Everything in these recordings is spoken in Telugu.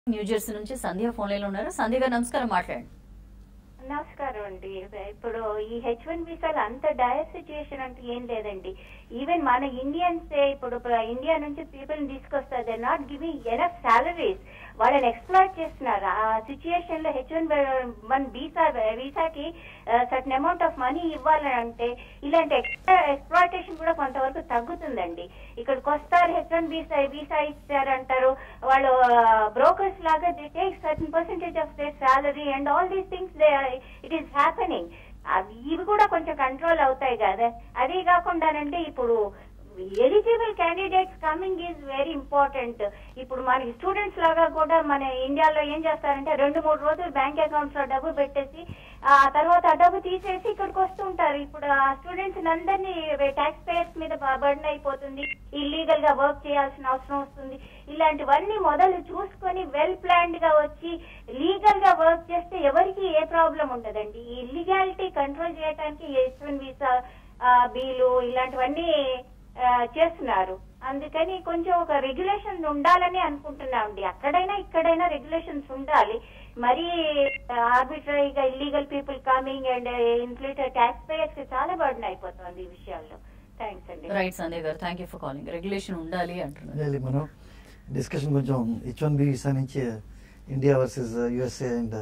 న్యూజెర్సీ నుంచి సంధ్య ఫోన్ లైన్ లో ఉన్నారు సంధ్య గారు నమస్కారం మాట్లాడండి నమస్కారం అండి ఇప్పుడు ఈ హెచ్ వన్ వీసాలు అంత డయర్ సిచ్యుయేషన్ అంటే ఏం లేదండి ఈవెన్ మన ఇండియన్స్ ఇప్పుడు ఇండియా నుంచి పీపుల్ తీసుకొస్తారు they not giving enough salaries వాళ్ళని ఎక్స్ప్లాయిట్ చేస్తున్నారు ఆ సిచ్యుయేషన్ లో హెచ్ వన్ వన్ వీసా వీసాకి సర్టన్ అమౌంట్ ఆఫ్ మనీ ఇవ్వాలని అంటే ఇలాంటి ఎక్స్ప్లాయిటేషన్ కూడా కొంతవరకు తగ్గుతుందండి ఇక్కడికి వస్తారు హెచ్ వన్ వీసా వీసా ఇస్తారంటారు వాళ్ళు బ్రోకర్స్ లాగా they take certain percentage of their salary and all these things they it is happening అవి ఇవి కూడా కొంచెం కంట్రోల్ అవుతాయి కదా అదే కాకుండానంటే ఇప్పుడు eligible candidates coming is very important ఇప్పుడు మనకి స్టూడెంట్స్ లాగా కూడా మన ఇండియాలో ఏం చేస్తారంటే రెండు మూడు రోజులు బ్యాంక్ అకౌంట్స్ లో డబ్బు పెట్టేసి ఆ తర్వాత ఆ డబ్బు తీసేసి ఇక్కడికి వస్తుంటారు ఇప్పుడు ఆ స్టూడెంట్స్ అందరినీ ట్యాక్స్ పేయర్స్ మీద బర్డన్ అయిపోతుంది ఇల్లీగల్ గా వర్క్ చేయాల్సిన అవసరం వస్తుంది ఇలాంటివన్నీ మొదలు చూసుకొని వెల్ ప్లాన్డ్ గా వచ్చి లీగల్ గా వర్క్ చేస్తే ఎవరికి ఏ ప్రాబ్లం ఉండదండి ఈ ఇల్లీగాలిటీ కంట్రోల్ చేయడానికి హెచ్ వన్ వీసా బీలు ఇలాంటివన్నీ ఆ, చేస్తున్నారు అందుకని కొంచెం ఒక రెగ్యులేషన్ ఉండాలని అనుకుంటున్నామండి అక్కడైనా ఇక్కడైనా రెగ్యులేషన్స్ ఉండాలి మరి ఆర్బిటరీగా illegal people coming and inflated taxpayers కి చాలా బర్డన్ అయిపోతుంది ఈ విషయాల్లో థ్యాంక్స్ అండి right Sandhya garu thank you for calling regulation ఉండాలి అంటున్నారు really మనం డిస్కషన్ కొంచెం హెచ్ వన్ బి వీసా నుంచి ఇండియా వర్సెస్ యుఎస్ఏ అండ్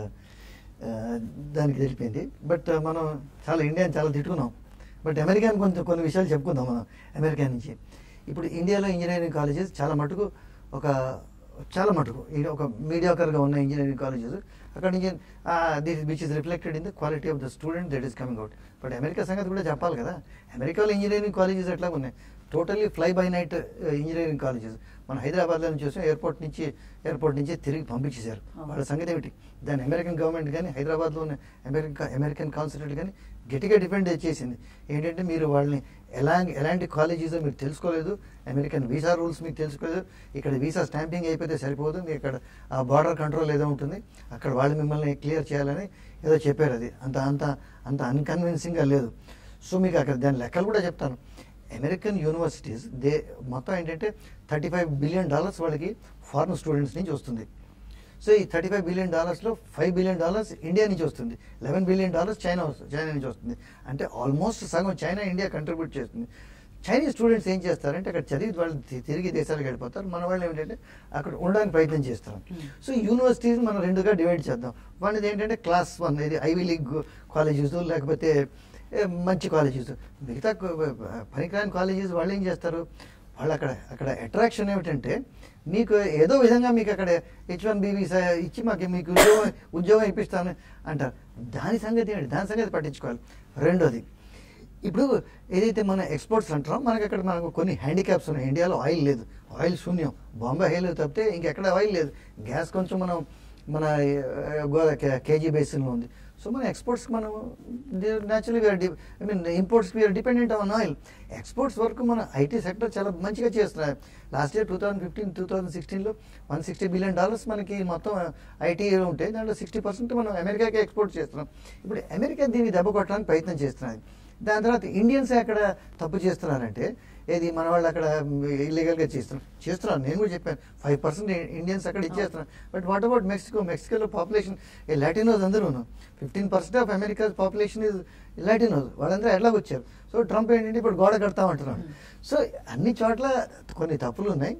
దానికి తెలిపింది బట్ మనం చాలా ఇండియాని చాలా తిట్టుకున్నాం బట్ అమెరికాని కొంచెం కొన్ని విషయాలు చెప్పుకుందాం మనం అమెరికా నుంచి ఇప్పుడు ఇండియాలో ఇంజనీరింగ్ కాలేజెస్ చాలా మటుకు ఒక చాలా మటుకు ఈ ఒక మీడియాకర్గా ఉన్న ఇంజనీరింగ్ కాలేజెస్ అక్కడ నుంచి this which is reflected in the quality of the student that is coming out but America సంగతి కూడా చెప్పాలి కదా అమెరికాలో ఇంజనీరింగ్ కాలేజెస్ ఎట్లా ఉన్నాయి totally fly by night engineering colleges మన హైదరాబాద్లో నుంచి చూసాం ఎయిర్పోర్ట్ నుంచి ఎయిర్పోర్ట్ నుంచి తిరిగి పంపించేశారు వాళ్ళ సంగతి ఏమిటి దాని అమెరికన్ గవర్నమెంట్ కానీ హైదరాబాద్లో ఉన్న అమెరికా అమెరికన్ కాన్సులేట్ కానీ గట్టిగా డిపెండ్ చేసింది ఏంటంటే మీరు వాళ్ళని ఎలా ఎలాంటి కాలేజెస్ మీరు తెలుసుకోలేదు అమెరికన్ వీసా రూల్స్ మీకు తెలుసుకోలేదు ఇక్కడ వీసా స్టాంపింగ్ అయిపోతే సరిపోదు మీకు ఇక్కడ ఆ బార్డర్ కంట్రోల్ ఏదో ఉంటుంది అక్కడ వాళ్ళు మిమ్మల్ని క్లియర్ చేయాలని ఏదో చెప్పారు అది అంత అంత అంత అన్కన్విన్సింగ్గా లేదు సో మీకు అక్కడ దాని లెక్కలు కూడా చెప్తాను అమెరికన్ యూనివర్సిటీస్ దే మొత్తం ఏంటంటే థర్టీ ఫైవ్ బిలియన్ డాలర్స్ వాళ్ళకి ఫారిన్ స్టూడెంట్స్ నుంచి వస్తుంది సో ఈ థర్టీ ఫైవ్ బిలియన్ డాలర్స్లో ఫైవ్ బిలియన్ డాలర్స్ ఇండియా నుంచి వస్తుంది లెవెన్ బిలియన్ డాలర్స్ చైనా వస్తుంది చైనా నుంచి వస్తుంది అంటే ఆల్మోస్ట్ సగం చైనా ఇండియా కంట్రిబ్యూట్ చేస్తుంది చైనీస్ స్టూడెంట్స్ ఏం చేస్తారంటే అక్కడ చదివి వాళ్ళు తి- తిరిగి దేశాలకు వెళ్ళిపోతారు మన వాళ్ళు ఏంటంటే అక్కడ ఉండడానికి ప్రయత్నం చేస్తారు సో యూనివర్సిటీస్ మనం రెండుగా డివైడ్ చేద్దాం వాళ్ళది ఏంటంటే క్లాస్ వన్ ఇది ఐవీ లీగ్ కాలేజెస్ లేకపోతే ఏ, మంచి కాలేజెస్ మిగతా కొ- పనికిరాని కాలేజెస్ వాళ్ళు ఏం చేస్తారు వాళ్ళు అక్కడ అక్కడ అట్రాక్షన్ ఏమిటంటే మీకు ఏదో విధంగా మీకు అక్కడ హెచ్ వన్ బి వీసా ఇచ్చి మాకు మీకు ఉద్యోగం ఉద్యోగం ఇప్పిస్తాను అంటారు దాని సంగతి ఏంటి దాని సంగతి పట్టించుకోవాలి రెండోది ఇప్పుడు ఏదైతే మన ఎక్స్పోర్ట్స్ అంటారో మనకి అక్కడ మనకు కొన్ని హ్యాండిక్యాప్స్ ఉన్నాయి ఇండియాలో ఆయిల్ లేదు ఆయిల్ శూన్యం బాంబే ఆయిల్ తప్పితే ఇంకెక్కడ ఆయిల్ లేదు గ్యాస్ కొంచెం మనం మన ఆ, గోదా కేజీ బేసిన్లో ఉంది సో మన ఎక్స్పోర్ట్స్ మనం న్యాచురల్గా I mean imports we're dependent on oil exports వరకు మన ఐటీ సెక్టర్ చాలా మంచిగా చేస్తున్నారు last year two thousand fifteen two thousand సిక్స్టీన్లో వన్ సిక్స్టీ బిలియన్ డాలర్స్ మనకి మొత్తం ఐటీ ఉంటే దాంట్లో సిక్స్టీ పర్సెంట్ మనం అమెరికాకి ఎక్స్పోర్ట్ చేస్తున్నాం ఇప్పుడు అమెరికా దీన్ని దెబ్బ కొట్టడానికి ప్రయత్నం చేస్తున్నది దాని తర్వాత ఇండియన్స్ అక్కడ తప్పు చేస్తున్నారంటే ఏది మన వాళ్ళు అక్కడ ఇల్లీగల్గా చేస్తున్నారు చేస్తున్నారు నేను కూడా చెప్పాను ఫైవ్ పర్సెంట్ ఇండియన్స్ అక్కడ ఇచ్చేస్తున్నారు బట్ వాట్ అబౌట్ మెక్సికో మెక్సికోలో పాపులేషన్ లాటినోస్ అందరూ fifteen percent of America population is Latinos వాళ్ళందరూ ఎట్లా వచ్చారు సో ట్రంప్ ఏంటంటే ఇప్పుడు గోడ కడతామంటున్నాడు సో అన్ని చోట్ల కొన్ని తప్పులు ఉన్నాయి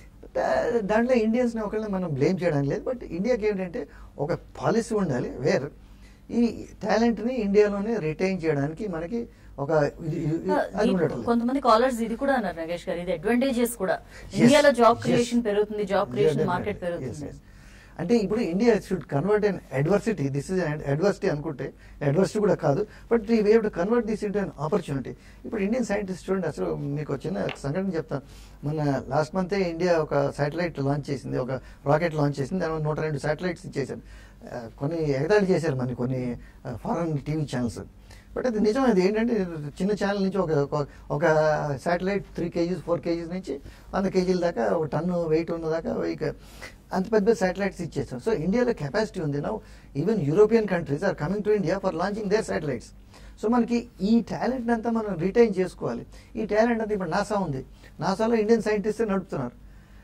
దా- దాంట్లో ఇండియన్స్ని ఒకళ్ళని మనం బ్లేమ్ చేయడానికి లేదు బట్ ఇండియాకి ఏంటంటే ఒక పాలసీ ఉండాలి వేర్ ఈ టాలెంట్ని ఇండియాలోనే రిటైన్ చేయడానికి మనకి ఒక ఇది- ఇది- అది ఉండటం లేదు. కొంతమంది కాలర్స్ ఇది కూడా అన్నారు నగేష్ గారు ఇది అడ్వాంటేజెస్ కూడా Yes, ఇండియాలో జాబ్ yes. క్రియేషన్ పెరుగుతుంది job creation Yeah, market definitely. పెరుగుతుంది Yes, yes. అంటే ఇప్పుడు India should convert an adversity this is adversity అనుకుంటే అడ్వర్సిటీ కూడా కాదు బట్ ఈ way to convert this into an opportunity ఇప్పుడు ఇండియన్ సైంటిస్ట్ చూడండి అసలు మీకు ఒక చిన్న సంఘటన చెప్తాను మన లాస్ట్ మంతే ఇండియా ఒక శాటిలైట్ లాంచ్ చేసింది ఒక రాకెట్ లాంచ్ చేసింది దాని నూట రెండు శాటిలైట్స్ ఇచ్చేసారు ఆ, కొన్ని ఎగతాళి చేశారు మన కొన్ని ఫారెన్ టీవీ ఛానల్స్ బట్ అది నిజం అది ఏంటంటే చిన్న ఛానల్ నుంచి ఒక ఒక- ఒక satellite three kgs four kgs నుంచి వంద కేజీల దాకా ఒక టన్ను వెయిట్ ఉన్న దాకా వెయ్యి అంత పెద్ద శాటిలైట్స్ ఇచ్చేస్తాం సో ఇండియాలో కెపాసిటీ ఉంది now even European countries are coming to India for launching their satellites so మనకి ఈ టాలెంట్ అంతా మనం రిటైన్ చేసుకోవాలి ఈ టాలెంట్ అంతా ఇప్పుడు నాసా ఉంది నాసాలో ఇండియన్ సైంటిస్టే నడుపుతున్నారు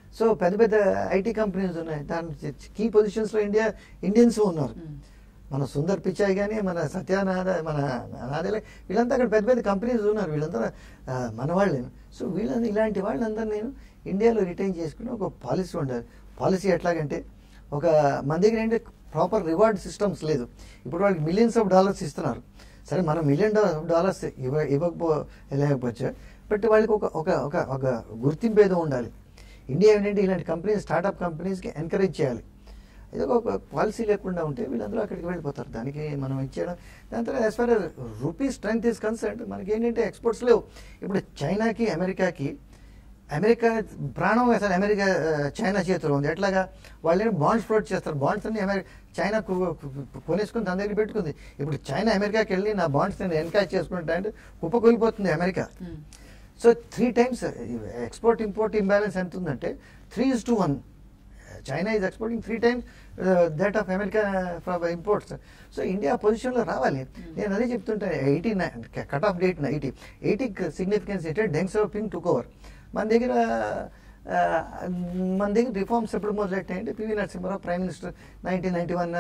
సో పెద్ద పెద్ద ఐటీ కంపెనీస్ ఉన్నాయి దాని కీ పొజిషన్స్లో ఇండియా ఇండియన్స్ ఉన్నారు మ్మ్. మన సుందర్ పిచాయ్ కానీ మన సత్యానాథ మన నాదేలే వీళ్ళంతా అక్కడ పెద్ద పెద్ద కంపెనీస్ ఉన్నారు వీళ్ళంతా ఆ, మన వాళ్ళే సో వీళ్ళంతా ఇలాంటి వాళ్ళందరూ నేను ఇండియాలో రిటైన్ చేసుకుని ఒక పాలసీ ఉండాలి పాలసీ ఎట్లాగంటే ఒక మన దగ్గర ఏంటి ప్రాపర్ రివార్డ్ సిస్టమ్స్ లేదు ఇప్పుడు వాళ్ళకి మిలియన్స్ ఆఫ్ డాలర్స్ ఇస్తున్నారు సరే మనం మిలియన్ డాలర్స్ ఇవ్వ ఇవ్వకపో లేకపోవచ్చు బట్ వాళ్ళకి ఒక ఒక ఒక ఒక గుర్తింపు ఏదో ఉండాలి ఇండియా ఏంటంటే ఇలాంటి కంపెనీస్ స్టార్టప్ కంపెనీస్కి ఎంకరేజ్ చేయాలి ఏదో ఒక పాలసీ లేకుండా ఉంటే వీళ్ళందరూ అక్కడికి వెళ్ళిపోతారు దానికి మనం ఇచ్చేయడం దాని తర్వాత as far rupee strength is concern మనకి ఏంటంటే ఎక్స్పోర్ట్స్ లేవు ఇప్పుడు చైనాకి అమెరికాకి అమెరికా ప్రాణం అసలు అమెరికా ఆ, చైనా చేతిలో ఉంది ఎట్లాగా వాళ్ళు బాండ్స్ ఫ్లోట్ చేస్తారు బాండ్స్ అన్ని అమెరికా చైనా కు- కు- కొనేసుకుని తన దగ్గర పెట్టుకుంది ఇప్పుడు చైనా అమెరికాకి వెళ్ళి నా బాండ్స్ నేను ఎన్కాష్ చేసుకుంటా అంటే కుప్పకూలిపోతుంది America hmm. So three times export import imbalance ఎంత ఉందంటే three is to one China is exporting three times that of America from imports so India పొజిషన్లో రావాలి నేను అదే చెప్తుంటాను eighty cut off date eighty ఎయిటీకి సిగ్నిఫికెన్స్ ఏంటంటే డెంగ్ పింగ్ టుక్ ఓవర్ మన దగ్గర ఆ, మన దగ్గర రిఫార్మ్స్ ఎప్పుడు మొదలెట్టాయంటే PV Narasimha Rao prime minister nineteen ninety one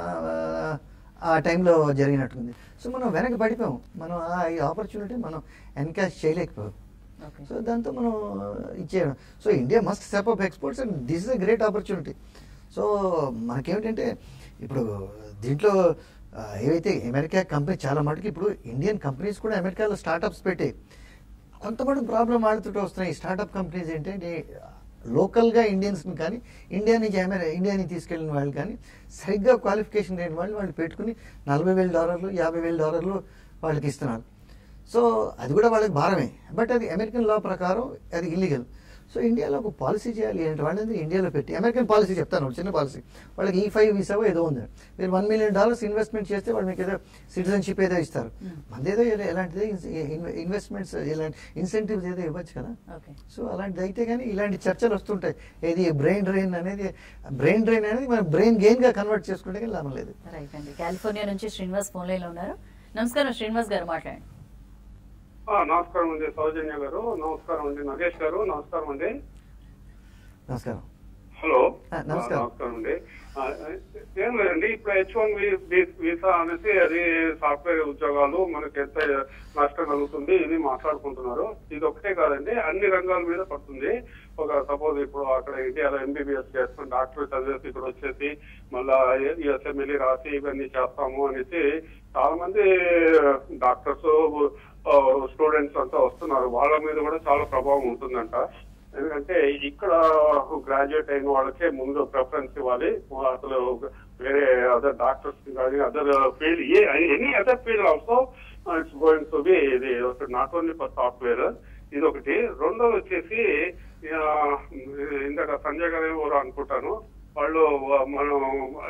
ఆ టైంలో జరిగినట్టుంది సో మనం వెనక్కి పడిపోయాం మనం ఆ ఈ ఆపర్చునిటీ మనం ఎన్కాష్ చేయలేకపోయాం ఓకే సో దాంతో మనం ఇచ్చేయడం so India must step up exports and this is a great opportunity so మనకేమిటంటే ఇప్పుడు దీంట్లో ఆ, ఏవైతే అమెరికా కంపెనీ చాలా మటుకు ఇప్పుడు ఇండియన్ కంపెనీస్ కూడా అమెరికాలో స్టార్టప్స్ పెట్టాయి కొంతమంది ప్రాబ్లం ఆడుతుంటూ వస్తున్నాయి ఈ స్టార్టప్ కంపెనీస్ ఏంటంటే లోకల్గా ఇండియన్స్ని కానీ ఇండియా నుంచి అమెరికా ఇండియాని తీసుకెళ్ళిన వాళ్ళు కానీ సరిగ్గా క్వాలిఫికేషన్ లేని వాళ్ళు వాళ్ళు పెట్టుకుని నలభై వేల డాలర్లు యాభై వేల డాలర్లు వాళ్ళకి ఇస్తున్నారు సో అది కూడా వాళ్ళకి భారమే బట్ అది అమెరికన్ లా ప్రకారం అది ఇల్లీగల్ సో ఇండియాలో ఒక పాలసీ చేయాలి అంటే వాళ్ళని ఇండియాలో పెట్టి అమెరికన్ పాలసీ చెప్తాను ఒక చిన్న పాలసీ వాళ్ళకి ఈ ఫైవ్ వీసావో ఏదో ఉంది మీరు వన్ మిలియన్ డాలర్స్ ఇన్వెస్ట్మెంట్ చేస్తే వాళ్ళు మీకు ఏదో సిటిజన్షిప్ ఏదో ఇస్తారు Hmm. మనదేదో ఏదో ఎలాంటిదే ఇన్వెస్ట్మెంట్స్ ఇలాంటి ఇన్సెంటివ్స్ ఏదో ఇవ్వచ్చు కదా ఓకే సో అలాంటిది అయితే కానీ ఇలాంటి చర్చలు వస్తుంటాయి ఏది బ్రెయిన్ డ్రైన్ అనేది బ్రెయిన్ డ్రైన్ అనేది మన బ్రెయిన్ గెయిన్ గా కన్వర్ట్ చేసుకుంటే కానీ లాభం లేదు రైట్ అండి కాలిఫోర్నియా నుంచి శ్రీనివాస్ ఫోన్ లైన్ లో ఉన్నారు నమస్కారం శ్రీనివాస్ గారు మాట్లాడండి ఆ, నమస్కారం అండి సౌజన్య గారు నమస్కారం అండి నగేష్ గారు నమస్కారం అండి నమస్కారం హలో ఆ, నమస్కారం. ఆ, నమస్కారం అండి ఆ, ఏం లేదండి ఇప్పుడు హెచ్ వన్ వీసా అనేసి అది సాఫ్ట్వేర్ ఉద్యోగాలు మనకి ఎంత నష్టం కలుగుతుంది ఇది మాట్లాడుకుంటున్నారు ఇది ఒకటే కాదండి అన్ని రంగాల మీద పడుతుంది ఒక సపోజ్ ఇప్పుడు అక్కడ ఇండియాలో ఎంబీబీఎస్ చేస్తాం డాక్టర్ చదివేసి ఇక్కడ వచ్చేసి మళ్ళా యుఎస్ఎంఎల్ఈ రాసి ఇవన్నీ చేస్తాము అనేసి చాలా మంది డాక్టర్స్ స్టూడెంట్స్ అంతా వస్తున్నారు వాళ్ళ మీద కూడా చాలా ప్రభావం ఉంటుందంట ఎందుకంటే ఇక్కడ గ్రాడ్యుయేట్ అయిన వాళ్ళకే ముందు ప్రిఫరెన్స్ ఇవ్వాలి అసలు వేరే అదర్ డాక్టర్స్ కానీ other field a any other field also it's going to be ఇది నాట్ ఓన్లీ ఫర్ సాఫ్ట్వేర్ ఇది ఒకటి రెండోది వచ్చేసి ఆ, ఇందాక సంజయ్ గారు ఎవరు అనుకుంటాను వాళ్ళు మనం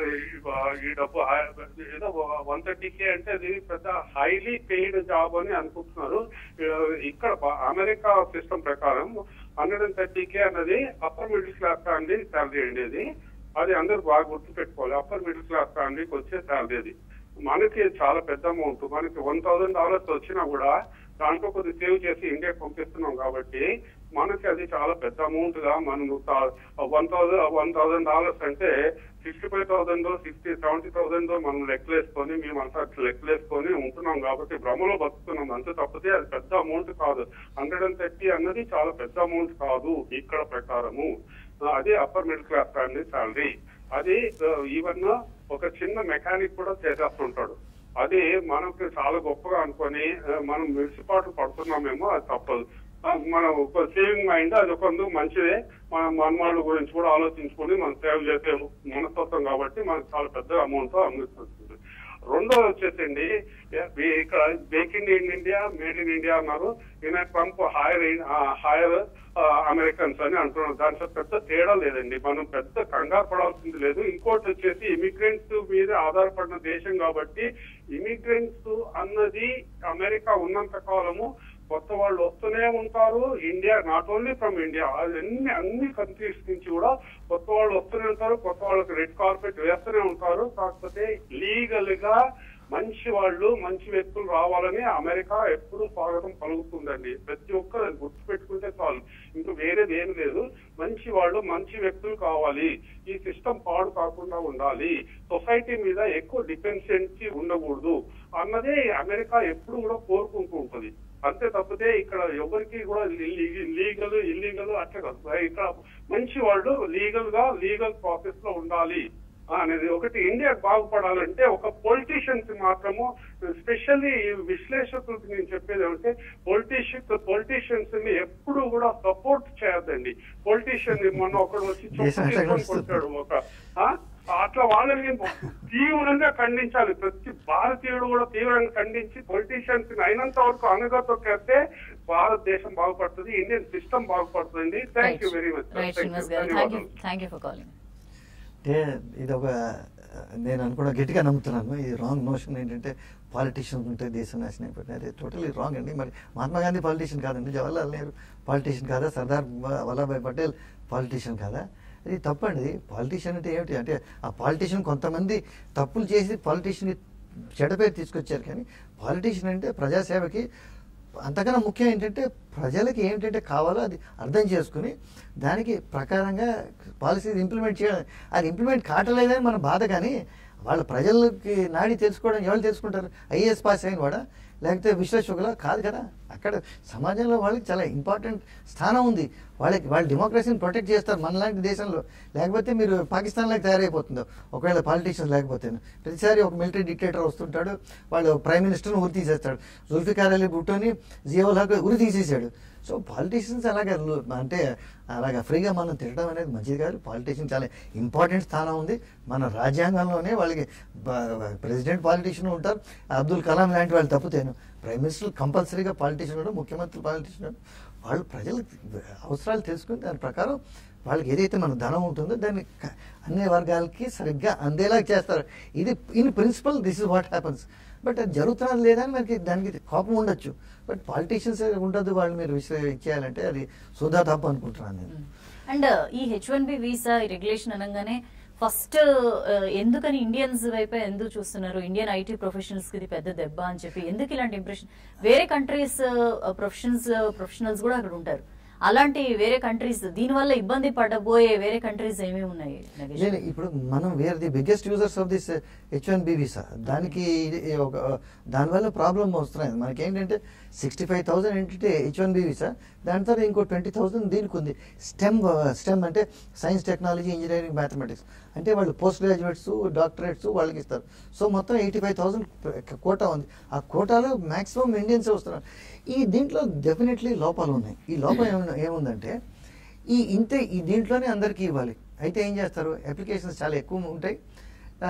ఈ డబ్బు హై- ఏదో వన్ థర్టీకే అంటే అది పెద్ద హైలీ పెయిడ్ జాబ్ అని అనుకుంటున్నారు ఇక్కడ బ- అమెరికా సిస్టమ్ ప్రకారం హండ్రెడ్ అండ్ థర్టీకే అన్నది upper middle class family salary అండి అది అది అందరూ బాగా గుర్తు పెట్టుకోవాలి అప్పర్ మిడిల్ క్లాస్ ఫ్యామిలీకి వచ్చే శాలరీ అది మనకి చాలా పెద్ద అమౌంట్ మనకి వన్ థౌసండ్ డాలర్స్ వచ్చినా కూడా దాంట్లో కొద్ది సేవ్ చేసి ఇండియాకి పంపిస్తున్నాం కాబట్టి మనకి అది చాలా పెద్ద అమౌంట్ గా మనం one thousand one thousand dollars అంటే sixty five thousand sixty seventy thousand మనం లెక్కలేసుకొని మేము అంతా లెక్కలేసుకొని ఉంటున్నాం కాబట్టి భ్రమలో బతుకుతున్నాం అంతే తప్పితే అది పెద్ద అమౌంట్ కాదు హండ్రెడ్ అండ్ థర్టీ అన్నది చాలా పెద్ద అమౌంట్ కాదు ఇక్కడ ప్రకారము అది upper middle class family salary అది ఈవెన్ ఒక చిన్న మెకానిక్ కూడా చేసేస్తుంటాడు అది మనకి చాలా గొప్పగా అనుకొని ఆ, మనం మిడిసిపాటు పడుతున్నామేమో అది తప్పదు ఆ, మనం ఒక సేవింగ్ మైండ్ అది ఒక మంచిదే మన మనవాళ్ళ గురించి కూడా ఆలోచించుకొని మనం సేవ్ చేసే మనస్తత్వం కాబట్టి మనకు చాలా పెద్ద అమౌంట్ అందిస్తుంది రెండోది వచ్చేసండి ఈ- ఇక్కడ make in in India made in India అన్నారు ఈయన ట్రంప్ హైర్ హైర్ అమెరికన్స్ అని అంటున్నారు దాంట్లో పెద్ద తేడా లేదండి మనం పెద్ద కంగారు పడాల్సింది లేదు ఇంకోటి వచ్చేసి ఇమిగ్రెంట్స్ మీద ఆధారపడిన దేశం కాబట్టి ఇమిగ్రెంట్స్ అన్నది అమెరికా ఉన్నంత కాలము కొత్త వాళ్ళు వస్తూనే ఉంటారు India not only from India అన్ని అన్ని కంట్రీస్ నుంచి కూడా కొత్త వాళ్ళు వస్తూనే ఉంటారు కొత్త వాళ్ళకి రెడ్ కార్పెట్ వేస్తూనే ఉంటారు కాకపోతే లీగల్ గా మంచి వాళ్ళు మంచి వ్యక్తులు రావాలని అమెరికా ఎప్పుడు స్వాగతం పలుకుతుందండి ప్రతి ఒక్కరు అది గుర్తుపెట్టుకుంటే చాలు ఇంకా వేరేది ఏం లేదు మంచి వాళ్ళు మంచి వ్యక్తులు కావాలి ఈ సిస్టమ్ పాడు కాకుండా ఉండాలి సొసైటీ మీద ఎక్కువ డిపెండెన్సీ ఉండకూడదు అన్నదే అమెరికా ఎప్పుడు కూడా కోరుకుంటూ ఉంటది అంతే తప్పితే ఇక్కడ ఎవరికి కూడా లీగల్ ఇల్లీగల్ అట్లా కాదు ఇక్కడ మంచి వాళ్ళు లీగల్ గా లీగల్ ప్రాసెస్ లో ఉండాలి అనేది ఒకటి ఇండియా బాగుపడాలంటే ఒక పొలిటీషియన్స్ మాత్రము స్పెషల్లీ విశ్లేషకులకు నేను చెప్పేది ఏమంటే పొలిటీషియన్ పొలిటీషియన్స్ ని ఎప్పుడు కూడా సపోర్ట్ చేయొద్దండి పొలిటీషియన్ మొన్న ఒకడు వచ్చి చెప్పు దేశం ఎట్లా తీసుకొని గడుస్తుంది? కొట్టాడు ఒక ఆ? అట్లా వాళ్ళని తీవ్రంగా ఖండించాలి ప్రతి భారతీయుడు కూడా తీవ్రంగా ఖండించి పొలిటీషియన్స్ అయినంత వరకు అనగా తొక్కేస్తే భారతదేశం బాగుపడుతుంది ఇండియన్ సిస్టమ్ బాగుపడుతుంది thank you very much right Srinivas garu thank you thank you for calling అంటే ఇది ఒక నేను అనుకున్న గట్టిగా నమ్ముతున్నాను ఈ రాంగ్ నోషన్ ఏంటంటే పాలిటీషియన్స్ ఉంటే దేశం నాశనం అయిపోయింది అది టోటలీ రాంగ్ అండి మరి మహాత్మా గాంధీ పాలిటీషియన్ కాదండి జవహర్లాల్ నెహ్రూ పాలిటీషియన్ కాదా సర్దార్ వ- వల్లభాయ్ పటేల్ పాలిటీషియన్ కాదా అది తప్పండి పాలిటీషియన్ అంటే ఏమిటి అంటే ఆ పాలిటీషియన్ కొంతమంది తప్పులు చేసి పాలిటీషియన్ చెడ్డ పేరు తీసుకొచ్చారు కానీ పాలిటీషియన్ అంటే ప్రజాసేవకి అంతకన్నా ముఖ్యం ఏంటంటే ప్రజలకి ఏంటంటే కావాలో అది అర్థం చేసుకుని దానికి ప్రకారంగా పాలసీ ఇంప్లిమెంట్ చేయడం అది ఇంప్లిమెంట్ కావట్లేదని మన బాధ కానీ వాళ్ళ ప్రజలకి నాడి తెలుసుకోవడం ఎవరు తెలుసుకుంటారు ఐఏఎస్ పాస్ అయిన వాడా లేకపోతే విశ్లేషకులా కాదు కదా అక్కడ సమాజంలో వాళ్ళకి చాలా ఇంపార్టెంట్ స్థానం ఉంది వాళ్ళకి వాళ్ళు డెమోక్రసీని ప్రొటెక్ట్ చేస్తారు మనలాంటి దేశంలో లేకపోతే మీరు పాకిస్తాన్ లాగా తయారైపోతుందో ఒకవేళ పాలిటీషియన్స్ లేకపోతే ప్రతిసారి ఒక మిలిటరీ డిక్టేటర్ వస్తుంటాడు వాళ్ళు ప్రైమ్ మినిస్టర్ని ఉరి తీసేస్తాడు జుల్ఫికార్ అలీ భుట్టోని జియావుల్ హక్ ఉరి తీసేసాడు సో పాలిటీషియన్స్ అలాగే లు- అంటే అలాగా ఫ్రీగా మనం తినడం అనేది మంచిది కాదు పాలిటీషియన్ చాలా ఇంపార్టెంట్ స్థానం ఉంది మన రాజ్యాంగంలోనే వాళ్ళకి ప్రెసిడెంట్ పాలిటీషియన్ ఉంటారు అబ్దుల్ కలాం లాంటి వాళ్ళు తప్పుతేను ప్రైమ్ మినిస్టర్ కంపల్సరీగా పాలిటీషియన్ ఉండడం ముఖ్యమంత్రి పాలిటీషియన్ ఉండడం వాళ్ళు ప్రజల అవసరాలు తెలుసుకుని దాని ప్రకారం వాళ్ళకి ఏదైతే మన ధనం ఉంటుందో దాన్ని క- అన్ని వర్గాలకి సరిగ్గా అందేలా చేస్తారు ఇది in principle this is what happens but అది జరుగుతున్నది లేదని మనకి దానికి కోపం ఉండొచ్చు బట్ పాలిటీషియన్స్ ఉండదు వాళ్ళు మీరు విషయం ఇచ్చేయాలంటే అది సుధా తప్పు అనుకుంటున్నాను నేను అండ్ ఈ హెచ్ వన్ బి వీసా ఈ రెగ్యులేషన్ అనగానే ఫస్ట్ ఎందుకని ఇండియన్స్ వైపే ఎందుకు చూస్తున్నారు ఇండియన్ ఐటీ ప్రొఫెషనల్స్ కి ఇది పెద్ద దెబ్బ అని చెప్పి ఎందుకు ఇలాంటి ఇంప్రెషన్ వేరే కంట్రీస్ ప్రొఫెషనల్స్ ప్రొఫెషనల్స్ కూడా అక్కడ ఉంటారు అలాంటి వేరే కంట్రీస్ దీనివల్ల ఇబ్బంది పడబోయే వేరే కంట్రీస్ ఏమేమి ఉన్నాయి నగేష్? లేదు ఇప్పుడు మనం where the biggest users of this H one B visa దానికి ఇది ఒక దానివల్ల ప్రాబ్లం వస్తున్నాయి మనకి ఏంటంటే సిక్స్టీ ఫైవ్ థౌసండ్ ఏంటంటే హెచ్ వన్ బి వీసా దాని తర్వాత ఇంకో ట్వంటీ థౌసండ్ దీనికి ఉంది స్టెమ్ స్టెమ్ అంటే సైన్స్ టెక్నాలజీ ఇంజనీరింగ్ మ్యాథమెటిక్స్ అంటే వాళ్ళు పోస్ట్ గ్రాడ్యుయేట్స్ డాక్టరేట్స్ వాళ్ళకి ఇస్తారు సో మొత్తం ఎయిటీ ఫైవ్ థౌసండ్ కోటా ఉంది ఆ కోటాలో మాక్సిమం ఇండియన్స్ వస్తున్నారు ఈ దీంట్లో డెఫినెట్లీ లోపాలు ఉన్నాయి ఈ లోపం ఏమన్నా ఏముందంటే ఈ ఇంతే ఈ దీంట్లోనే అందరికీ ఇవ్వాలి అయితే ఏం చేస్తారు అప్లికేషన్స్ చాలా ఎక్కువ ఉంటాయి ఆ,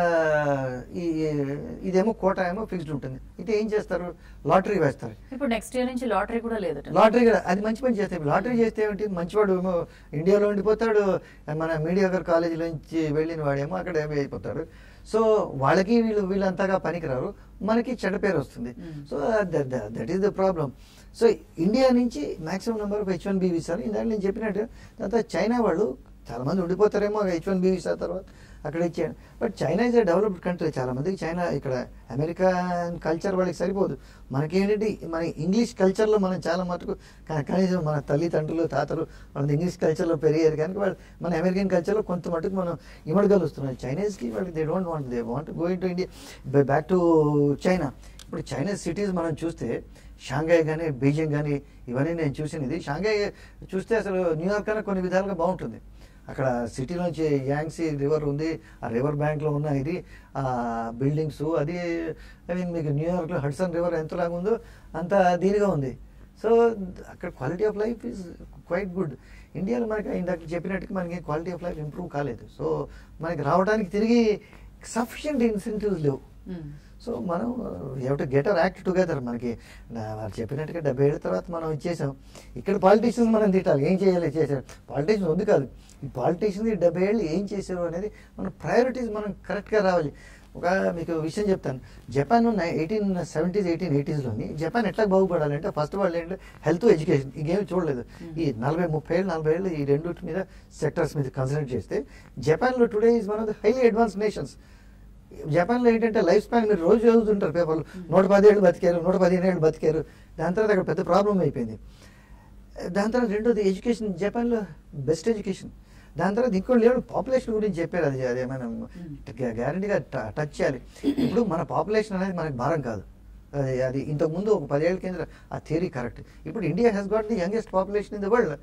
ఈ ఇదేమో కోటా ఏమో ఫిక్స్డ్ ఉంటుంది అయితే ఏం చేస్తారు లాటరీ వేస్తారు ఇప్పుడు నెక్స్ట్ ఇయర్ నుంచి లాటరీ కూడా లేదు లాటరీ కూడా అది మంచి పని చేస్తే లాటరీ చేస్తే ఏమిటి మంచివాడు ఏమో ఇండియాలో ఉండిపోతాడు మన మీడియాగర్ కాలేజీ నుంచి వెళ్ళిన వాడేమో అక్కడ ఏమో అయిపోతాడు సో వాళ్ళకి వీళ్ళు వీళ్ళంతగా పనికిరారు మనకి చెడ్డ పేరు వస్తుంది Mm. So that is the problem so India నుంచి maximum number of H one B వీసాలు ఇందాక నేను చెప్పినట్టు తర్వాత చైనా వాళ్ళు చాలా మంది ఉండిపోతారేమో హెచ్ వన్ బి వీసా తర్వాత అక్కడ ఇచ్చాను but China is a developed country చాలా మందికి చైనా ఇక్కడ అమెరికన్ కల్చర్ వాళ్ళకి సరిపోదు మనకేంటంటే మన ఇంగ్లీష్ కల్చర్లో మనం చాలా మటుకు క- కనీసం మన తల్లిదండ్రులు తాతలు మన ఇంగ్లీష్ కల్చర్లో పెరిగారు కనుక వాళ్ళు మన అమెరికన్ కల్చర్లో కొంత మటుకు మనం ఇమడగలుస్తున్నాం చైనీస్కి వాళ్ళకి they don't want they want going to India back to China ఇప్పుడు చైనీస్ సిటీస్ మనం చూస్తే షాంఘై కానీ బీజింగ్ కానీ ఇవన్నీ నేను చూసినది షాంఘై చూస్తే అసలు న్యూయార్క్ కన్నా కొన్ని విధాలుగా బాగుంటుంది అక్కడ సిటీలోంచి యాంగ్సీ రివర్ ఉంది ఆ రివర్ బ్యాంక్లో ఉన్న ఇది ఆ బిల్డింగ్స్ అది ఐ మీన్ మీకు న్యూయార్క్లో హడ్సన్ రివర్ ఎంతలాగా ఉందో అంత దీనిగా ఉంది సో అక్కడ quality of life is quite good ఇండియాలో మనకి ఇందాక చెప్పినట్టుగా మనకి క్వాలిటీ ఆఫ్ లైఫ్ ఇంప్రూవ్ కాలేదు సో మనకి రావడానికి తిరిగి సఫిషియంట్ ఇన్సెంటివ్స్ లేవు మ్మ్. సో మనం you to get our act together మనకి నా- వారు చెప్పినట్టుగా డెబ్బై ఏళ్ళ తర్వాత మనం ఇచ్చేసాం ఇక్కడ పాలిటీషియన్స్ మనం తిట్టాలి ఏం చేయాలి చేశారు పాలిటీషియన్స్ ఉంది కాదు ఈ పాలిటీషియన్స్ ఈ డెబ్బై ఏళ్ళు ఏం చేశారు అనేది మన ప్రయారిటీస్ మనం కరెక్ట్గా రావాలి ఒక మీకు విషయం చెప్తాను జపాన్ ఎయిటీన్ సెవెంటీస్ ఎయిటీన్ ఎయిటీస్లోని జపాన్ ఎట్లా బాగుపడాలంటే ఫస్ట్ వాళ్ళు ఏంటంటే హెల్త్ ఎడ్యుకేషన్ ఇంకేమి చూడలేదు ఈ నలభై ముప్పై ఏళ్ళు నలభై ఏళ్ళు ఈ రెండింటి మీద సెక్టర్స్ మీద కన్సల్ట్ చేస్తే జపాన్లో today is one of the highly advance nations జపాన్లో ఏంటంటే లైఫ్ స్పాన్ మీరు రోజు చదువుతుంటారు పేపర్లు నూట పదిహేళ్ళు బతికారు నూట పదిహేను ఏళ్ళు బతికారు దాని తర్వాత అక్కడ పెద్ద ప్రాబ్లం అయిపోయింది దాని తర్వాత రెండోది ఎడ్యుకేషన్ జపాన్లో బెస్ట్ ఎడ్యుకేషన్ దాని తర్వాత ఇంకోటి లేడు పాపులేషన్ గురించి చెప్పారు అది అదే మనం గ్యారంటీగా టచ్ చేయాలి ఇప్పుడు మన పాపులేషన్ అనేది మనకి భారం కాదు అది అది ఇంతకుముందు ఒక పదేళ్ల కింద ఆ థియరీ కరెక్ట్ ఇప్పుడు India has got the youngest population in the world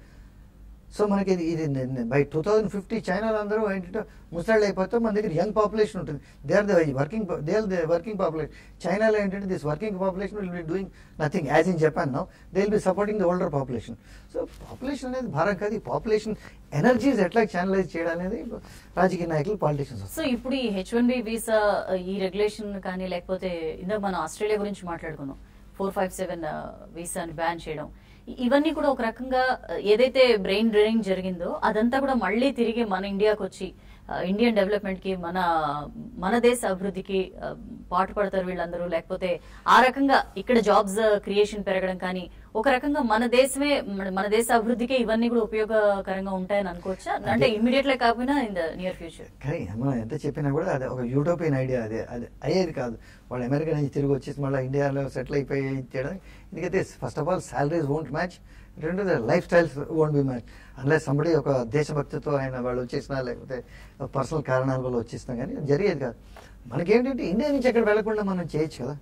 so మనకి ఇది ఇది బై టూ థౌజండ్ ఫిఫ్టీ చైనాలో అందరూ ఏంటంటే ముసలాళ్ళు అయిపోతే మన దగ్గర యంగ్ పాపులేషన్ ఉంటుంది they are the working they are the working population చైనాలో ఏంటంటే this working population will be doing nothing as in Japan now they will be supporting the older population so population అనేది భారం కాదు ఈ పాపులేషన్ ఎనర్జీస్ ఎట్లా ఛానలైజ్ చేయడం అనేది రాజకీయ నాయకులు పాలిటిషియన్స్ సో ఇప్పుడు ఈ హెచ్ వన్ బి వీసా ఈ రెగ్యులేషన్ కానీ లేకపోతే ఇందాక మనం ఆస్ట్రేలియా గురించి మాట్లాడుకున్నాం ఫోర్ ఫైవ్ సెవెన్ వీసాని బ్యాన్ చేయడం ఇ- ఇవన్నీ కూడా ఒక రకంగా ఆ, ఏదైతే బ్రెయిన్ డ్రైనింగ్ జరిగిందో అదంతా కూడా మళ్ళీ తిరిగి మన ఇండియాకి వచ్చి ఆ, ఇండియన్ డెవలప్మెంట్ కి మన మన దేశ అభివృద్ధికి ఆ, పాటుపడతారు వీళ్ళందరూ లేకపోతే ఆ రకంగా ఇక్కడ జాబ్స్ క్రియేషన్ పెరగడం కానీ ఒక రకంగా మన దేశమే మన- మన దేశ అభివృద్ధికే ఇవన్నీ కూడా ఉపయోగకరంగా ఉంటాయని అనుకోవచ్చా అంటే ఇమీడియట్ గా కాకపోయినా ఇన్ ద నియర్ ఫ్యూచర్ కానీ మనం ఎంత చెప్పినా కూడా అది ఒక యూటోపియన్ ఐడియా అదే అది అయ్యేది కాదు వాళ్ళు అమెరికా నుంచి తిరిగి వచ్చేసి మళ్ళీ ఇండియాలో సెటిల్ అయిపోయి ఇది చేయడం ఎందుకైతే first of all salaries won't match రెండోది life styles won't be match unless somebody ఒక దేశభక్తితో ఆయన వాళ్ళు వచ్చేసినా లేకపోతే పర్సనల్ కారణాల వల్ల వచ్చేసినా కానీ అది జరిగేది కాదు మనకేంటంటే ఇండియా నుంచి ఎక్కడ వెళ్లకుండా మనం చేయొచ్చు కదా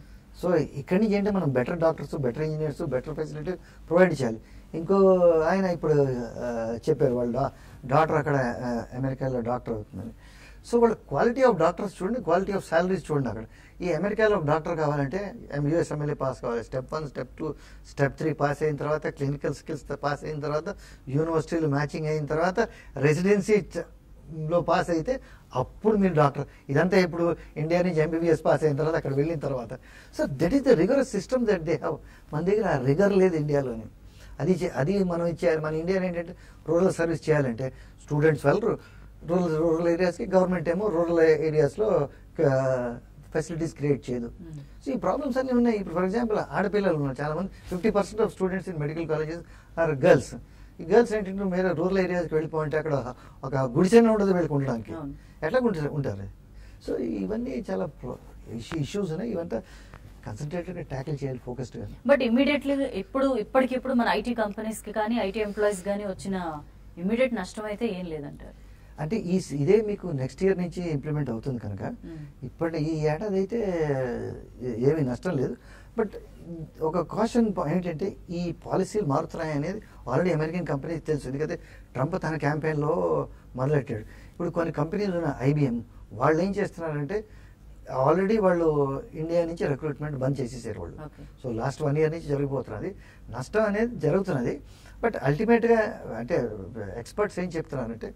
సో ఇక్కడి నుంచి ఏంటంటే మనం better doctors better engineers better facility provide చేయాలి ఇంకో ఆయన ఇప్పుడు ఆ, చెప్పారు వాళ్ళ డా- డాక్టర్ అక్కడ ఆ, అమెరికాలో డాక్టర్ అవుతుందని సో వాళ్ళ క్వాలిటీ ఆఫ్ డాక్టర్స్ చూడండి క్వాలిటీ ఆఫ్ శాలరీస్ చూడండి అక్కడ ఈ అమెరికాలో డాక్టర్ కావాలంటే యూఎస్ ఎమ్మెల్యే పాస్ కావాలి step one step two step three pass అయిన తర్వాత క్లినికల్ స్కిల్స్ పాస్ అయిన తర్వాత యూనివర్సిటీలు మ్యాచింగ్ అయిన తర్వాత రెసిడెన్సీ లో పాస్ అయితే అప్పుడు మీరు డాక్టర్ ఇదంతా ఇప్పుడు ఇండియా నుంచి ఎంబీబీఎస్ పాస్ అయిన తర్వాత అక్కడ వెళ్ళిన తర్వాత so that is the rigorous system that they have మన దగ్గర ఆ రిగర్ లేదు ఇండియాలోని అది చే- అది మనం ఇచ్చేయాలి మన ఇండియా ఏంటంటే రూరల్ సర్వీస్ చేయాలంటే స్టూడెంట్స్ వెళ్ళరు రూరల్ రూరల్ ఏరియాస్కి గవర్నమెంట్ ఏమో రూరల్ ఏరియాస్లో ఫెసిలిటీస్ క్రియేట్ చేయదు Hmm. సో ఈ ప్రాబ్లమ్స్ అన్నీ ఉన్నాయి ఇప్పుడు ఫర్ ఎగ్జాంపుల్ ఆడపిల్లలు ఉన్నారు చాలా మంది fifty percent of students in medical colleges are girls ఈ గర్ల్స్ ఏంటంటే మీరు రూరల్ ఏరియాస్కి వెళ్ళిపోయింటే అక్కడ ఒక గుడిసెనే ఉండదు వీళ్ళకి ఉండడానికి అవును. ఎట్లా ఉంటారు ఉంటారు సో ఇవన్నీ చాలా ఇష్యూస్ ఉన్నాయి ఇవంతా కన్సన్ట్రేటెడ్గా ట్యాకిల్ చేయాలి ఫోకస్డ్గా బట్ ఇమీడియట్లీ ఇప్పుడు ఇప్పటికిప్పుడు మన ఐటీ కంపెనీస్ కి కానీ ఐటీ ఎంప్లాయీస్ కానీ వచ్చిన ఇమీడియట్ నష్టం అయితే ఏం లేదంటారు అంటే ఈ ఇదే మీకు నెక్స్ట్ ఇయర్ నుంచి ఇంప్లిమెంట్ అవుతుంది కనుక Hmm. ఇప్పటి ఈ ఏడాది అయితే ఏ- ఏమీ నష్టం లేదు బట్ ఒక కాషన్ ఏంటంటే ఈ పాలసీలు మారుతున్నాయి అనేది ఆల్రెడీ అమెరికన్ కంపెనీస్ తెలుసు ఎందుకంటే ట్రంప్ తన క్యాంపెయిన్లో మొదలెట్టాడు ఇప్పుడు కొన్ని కంపెనీలు ఉన్న ఐబిఎం వాళ్ళు ఏం చేస్తున్నారంటే ఆల్రెడీ వాళ్ళు ఇండియా నుంచి రిక్రూట్మెంట్ బంద్ చేసేసారు వాళ్ళు Okay. So last one year నుంచి జరిగిపోతున్నది నష్టం అనేది జరుగుతున్నది బట్ అల్టిమేట్గా అంటే ఎక్స్పర్ట్స్ ఏం చెప్తున్నారంటే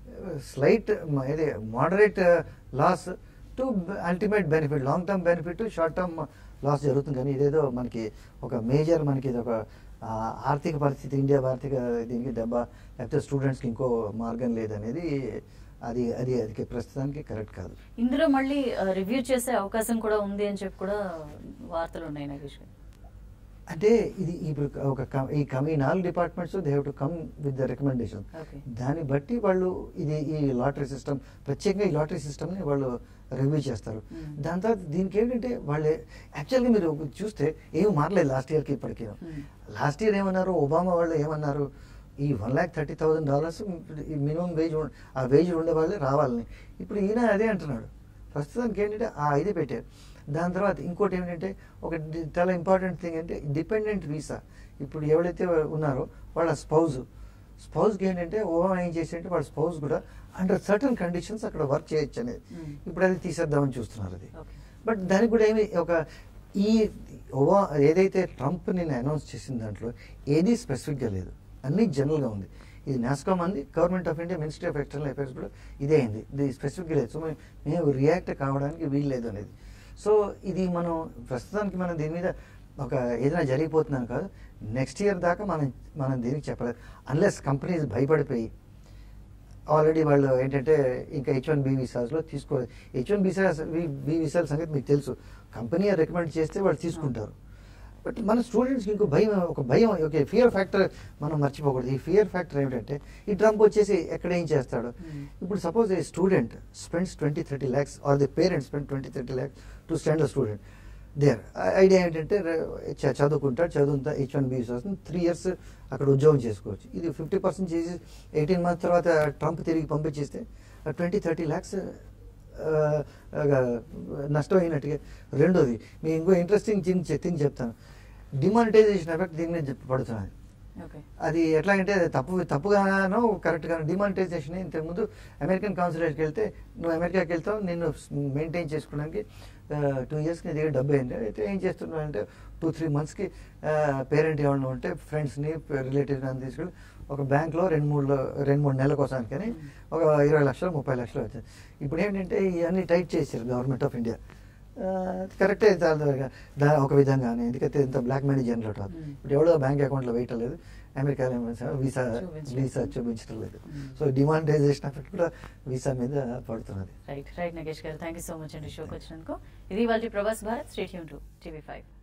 స్లైట్ ఇది moderate loss to ultimate benefit long term benefit short term loss జరుగుతుంది కానీ ఇదేదో మనకి ఒక మేజర్ మనకి ఇది ఒక ఆ, ఆర్థిక పరిస్థితి ఇండియా ఆర్థిక దీనికి దెబ్బ లేకపోతే స్టూడెంట్స్కి ఇంకో మార్గం లేదనేది అది అది అది ప్రస్తుతానికి కరెక్ట్ కాదు ఇందులో మళ్ళీ రివ్యూ చేసే అవకాశం కూడా ఉంది అని చెప్పి కూడా వార్తలు ఉన్నాయి నాగేష్ గారు అంటే ఇది ఇప్పుడు ఒక కం- ఈ కమ్ ఈ నాలుగు departments they have to come with the recommendation Okay. దాన్ని బట్టి వాళ్ళు ఇది ఈ లాటరీ సిస్టమ్ ప్రత్యేకంగా ఈ లాటరీ సిస్టమ్ని వాళ్ళు రివ్యూ చేస్తారు Hmm. దాని తర్వాత దీనికి ఏంటంటే వాళ్ళే యాక్చువల్గా మీరు చూస్తే ఏమి మారలేదు లాస్ట్ ఇయర్కి ఇప్పటికీ Hmm. లాస్ట్ ఇయర్ ఏమన్నారు ఒబామా వాళ్ళు ఏమన్నారు ఈ one lakh thirty thousand dollars ఈ మినిమం వేజ్ ఆ వేజ్ ఉండే వాళ్ళే రావాలని ఇప్పుడు ఈయన అదే అంటున్నాడు ప్రస్తుతానికి ఏంటంటే ఆ ఇది పెట్టారు దాని తర్వాత ఇంకోటి ఏంటంటే ఒక డి- చాలా ఇంపార్టెంట్ థింగ్ అంటే డిపెండెంట్ వీసా ఇప్పుడు ఎవరైతే ఉన్నారో వాళ్ళ స్పౌజ్ స్పౌజ్కి ఏంటంటే ఓవా ఏం చేసేంటే వాళ్ళ స్పౌజ్ కూడా అండర్ సర్టన్ కండిషన్స్ అక్కడ వర్క్ చేయొచ్చు అనేది Hmm. ఇప్పుడు అది తీసేద్దామని చూస్తున్నారు అది Okay. బట్ దానికి కూడా ఏమి ఒక ఈ ఓవా ఏదైతే ట్రంప్ నిన్న అనౌన్స్ చేసిన దాంట్లో ఏది స్పెసిఫిక్గా లేదు అన్ని జనరల్గా ఉంది ఇది నాస్కామ్ అంది government of India ministry of external affairs కూడా ఇదే అయింది ఇది స్పెసిఫిక్గా లేదు సో మేము- మేము రియాక్ట్ కావడానికి వీలు లేదు అనేది సో ఇది మనం ప్రస్తుతానికి మనం దీని మీద ఒక ఏదైనా జరిగిపోతున్నాను కాదు నెక్స్ట్ ఇయర్ దాకా మనం మనం దీనికి చెప్పలేదు అన్లెస్ కంపెనీస్ భయపడిపోయి ఆల్రెడీ వాళ్ళు ఏంటంటే ఇంకా హెచ్ వన్ బి వీసాస్లో తీసుకో హెచ్ వన్ వీసాస్ బి వీసాల సంగతి మీకు తెలుసు కంపెనీ రికమెండ్ చేస్తే వాళ్ళు తీసుకుంటారు బట్ మన స్టూడెంట్స్కి ఇంకో భయం ఒక భయం ఓకే ఫియర్ ఫ్యాక్టర్ మనం మర్చిపోకూడదు ఈ ఫియర్ ఫ్యాక్టర్ ఏమిటంటే ఈ ట్రంప్ వచ్చేసి ఎక్కడ ఏం చేస్తాడు Hmm. ఇప్పుడు suppose a student spends twenty thirty lakhs or the parents spend twenty thirty lakhs to stand the student their idea ఏంటంటే రే- చ- చదువుకుంటాడు చదువుతా హెచ్ వన్ బీస్ వస్తుంది త్రీ ఇయర్స్ అక్కడ ఉద్యోగం చేసుకోవచ్చు ఇది ఫిఫ్టీ పర్సెంట్ చేసి ఎయిటీన్ మంత్స్ తర్వాత ట్రంప్ తిరిగి పంపించేస్తే ట్వంటీ థర్టీ ల్యాక్స్ నష్టం అయినట్టుగా రెండోది మీ ఇంకో ఇంట్రెస్టింగ్ థింగ్ థింగ్ చెప్తాను డిమానిటైజేషన్ ఎఫెక్ట్ దీని మీద చెప్- పడుతున్నది ఓకే అది ఎట్లా అంటే అది తప్పు తప్పుగానో కరెక్ట్గానో డిమానిటైజేషన్ ఇంతకుముందు అమెరికన్ కాన్సులేట్కి వెళ్తే నువ్వు అమెరికాకి వెళ్తావు నిన్ను మెయింటైన్ చేసుకోవడానికి టూ ఇయర్స్కి నీ దగ్గర డబ్బు అయింది అయితే ఏం చేస్తున్నావు అంటే టూ త్రీ మంత్స్కి పేరెంట్ ఏమన్నా ఉంటే ఫ్రెండ్స్ని రిలేటివ్స్ అని తీసుకెళ్ళి ఒక బ్యాంక్లో రెండు మూడు రెండు మూడు నెలల కోసానికి కానీ ఒక ఇరవై లక్షలు ముప్పై లక్షలు వచ్చింది ఇప్పుడు ఏంటంటే ఇవన్నీ టైట్ చేశారు గవర్నమెంట్ ఆఫ్ ఇండియా కరెక్టే చాలా దా ఒక విధంగానే ఎందుకంటే ఇంత బ్లాక్ మనీ జనరేట్ అవుతుంది Mm. ఇప్పుడు ఎవడో బ్యాంక్ అకౌంట్లో వేయటం లేదు అమెరికాలో వీసా చూపించలేదు. వీసా చూపించడం లేదు Mm. సో డిమానిటైజేషన్ ఎఫెక్ట్ కూడా వీసా మీద పడుతున్నది రైట్ రైట్ నగేష్ గారు థ్యాంక్ యూ సో మచ్ అండి షోకి వచ్చినందుకు ఇది వాళ్ళ Prabhas Bharat state to TV five